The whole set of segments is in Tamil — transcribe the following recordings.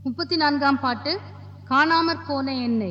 முப்பத்தி நான்காம் பாட்டு காணாமற் போன என்னை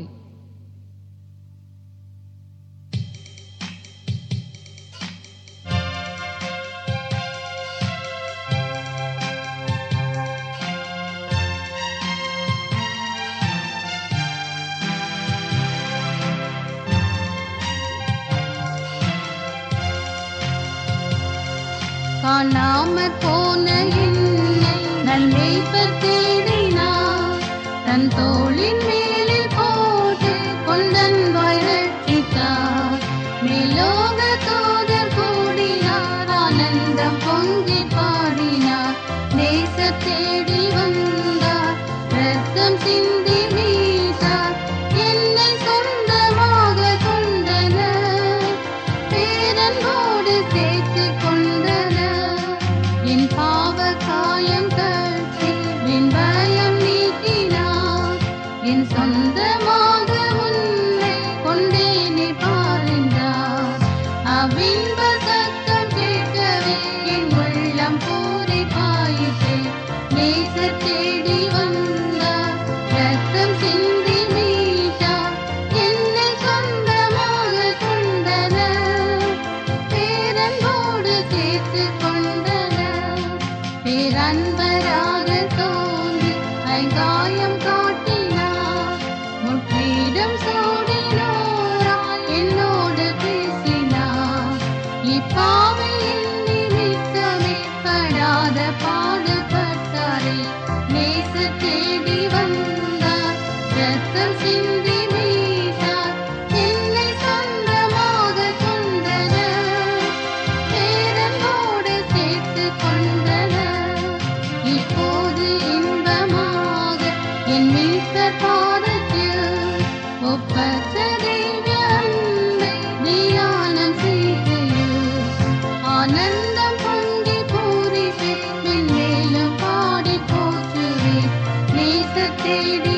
காணாமற் போன என்னை நன்மைப்பர் தேடினார் தன் தோளின் மேலில் போட்டு கொந்தன் ரட்சித்தார் மேலோக தூதர் கூடினார் ஆனந்தம் பொங்கி பாடினார் நேச தேடி வந்தார் ரத்தம் சிந்தி மீட்டார் என்னை சொந்தமாக கொண்டனர் பேரன்போடு சேர்த்து கொண்டனர் என் பாவ காயம் கட்டி என் பயம் நீக்கினார் என் சொந்தமாக உன்னை கொண்டேனே பாருந்தார் அவின்ப சத்தம் கேட்கவே என் உள்ளம் பூரிப்பாயிற்று நேச தேடி வந்தார் ரத்தம் சிந்தி மீட்டார் என்னை சொந்தமாக கொண்டனர் பேரன்போடு சேர்த்து கொண்டனர் பேரன்பராக தோன்றி ஐங்காயம் காட்டினார் முற்றிடம் சூடினோரால் என்னோடு பேசினார் இப்பாவையின் நிமித்தமே படாத பாடுபட்டாரே நேச தேடி வந்தார் ரத்தம் சிந்தி மீட்டார் என்னை சொந்தமாக கொண்டனர் பேரன்போடு சேர்த்து கொண்டனர் இப்போது இன்பமாக என் மீட்பர் பாதத்தில் ஒப்பற்ற திவ்ய அன்பை தியானம் செய்து ஆனந்தம் பொங்கி பூரிப்பே மென்மேலும் பாடி போற்றுவே நேச தேடி